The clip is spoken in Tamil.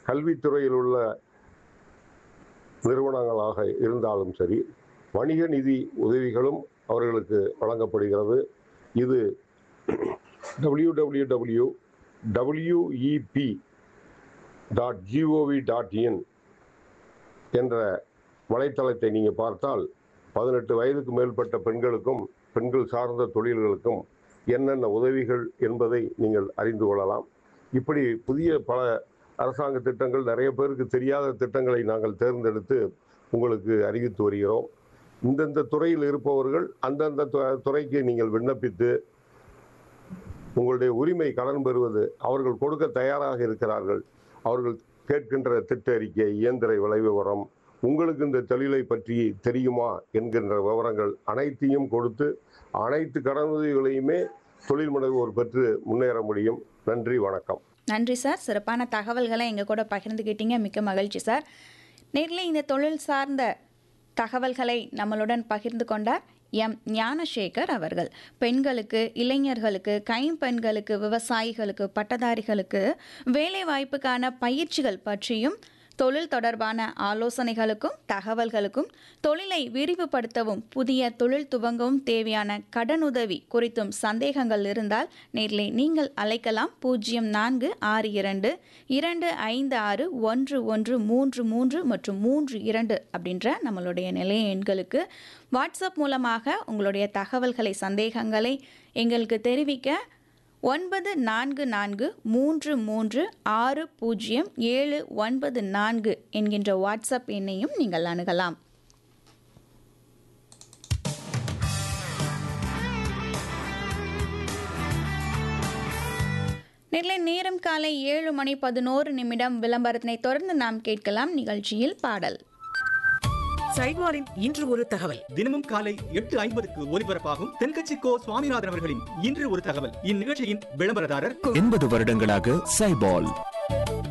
கல்வித்துறையில் உள்ள நிறுவனங்களாக இருந்தாலும் சரி வணிக நிதி உதவிகளும் அவர்களுக்கு வழங்கப்படுகிறது இது W W W W E P dot G O V dot in என்ற வலைத்தளத்தை நீங்கள் பார்த்தால் பதினெட்டு வயதுக்கு மேற்பட்ட பெண்களுக்கும் பெண்கள் சார்ந்த தொழில்களுக்கும் என்னென்ன உதவிகள் என்பதை நீங்கள் அறிந்து கொள்ளலாம் இப்படி புதிய பல அரசாங்க திட்டங்கள் நிறைய பேருக்கு தெரியாத திட்டங்களை நாங்கள் தேர்ந்தெடுத்து உங்களுக்கு அறிவித்து வருகிறோம் இந்தந்த துறையில் இருப்பவர்கள் அந்தந்த து- துறைக்கு நீங்கள் விண்ணப்பித்து உங்களுடைய உரிமை கடன் பெறுவது அவர்கள் கொடுக்க தயாராக இருக்கிறார்கள் அவர்கள் கேட்கின்ற திட்ட அறிக்கை இயந்திர விலை விவரம் உங்களுக்கு இந்த தொழிலை பற்றி தெரியுமா என்கின்ற விவரங்கள் அனைத்தையும் கொடுத்து அனைத்து கடனுதவிகளையுமே தொழில் முனைவோர் பெற்று முன்னேற முடியும் நன்றி வணக்கம் நன்றி சார் சிறப்பான தகவல்களை எங்கள் கூட பகிர்ந்துக்கிட்டீங்க மிக்க மகிழ்ச்சி சார் நேரில் இந்த தொழில் சார்ந்த தகவல்களை நம்மளுடன் பகிர்ந்து கொண்டார் எம் ஞானசேகர் அவர்கள் பெண்களுக்கு இளைஞர்களுக்கு கைம்பெண்களுக்கு விவசாயிகளுக்கு பட்டதாரிகளுக்கு வேலைவாய்ப்புக்கான பயிற்சிகள் பற்றியும் தொழில் தொடர்பான ஆலோசனைகளுக்கும் தகவல்களுக்கும் தொழிலை விரிவுபடுத்தவும் புதிய தொழில் துவங்கவும் தேவையான கடனுதவி குறித்தும் சந்தேகங்கள் இருந்தால் நேரிலே நீங்கள் அழைக்கலாம் பூஜ்ஜியம் நான்கு ஆறு இரண்டு இரண்டு ஐந்து ஆறு ஒன்று ஒன்று மூன்று மூன்று மற்றும் மூன்று இரண்டு அப்படின்ற நம்மளுடைய நிலைய எண்களுக்கு வாட்ஸ்அப் மூலமாக உங்களுடைய தகவல்களை சந்தேகங்களை எங்களுக்கு தெரிவிக்க ஒன்பது நான்கு நான்கு மூன்று மூன்று ஆறு பூஜ்ஜியம் ஏழு ஒன்பது நான்கு என்கின்ற வாட்ஸ்அப் எண்ணையும் நீங்கள் அணுகலாம் நெல்லை நேரம் காலை ஏழு மணி பதினோரு நிமிடம் விளம்பரத்தினை தொடர்ந்து நாம் கேட்கலாம் நிகழ்ச்சியில் பாடல் சைட்வாரின் இன்று ஒரு தகவல் தினமும் காலை எட்டு ஐம்பதுக்கு ஒலிபரப்பாகும் தென்கட்சி கோ சுவாமிநாதன் அவர்களின் இன்று ஒரு தகவல் இந்நிகழ்ச்சியின் விளம்பரதாரர் எண்பது வருடங்களாக சைபால்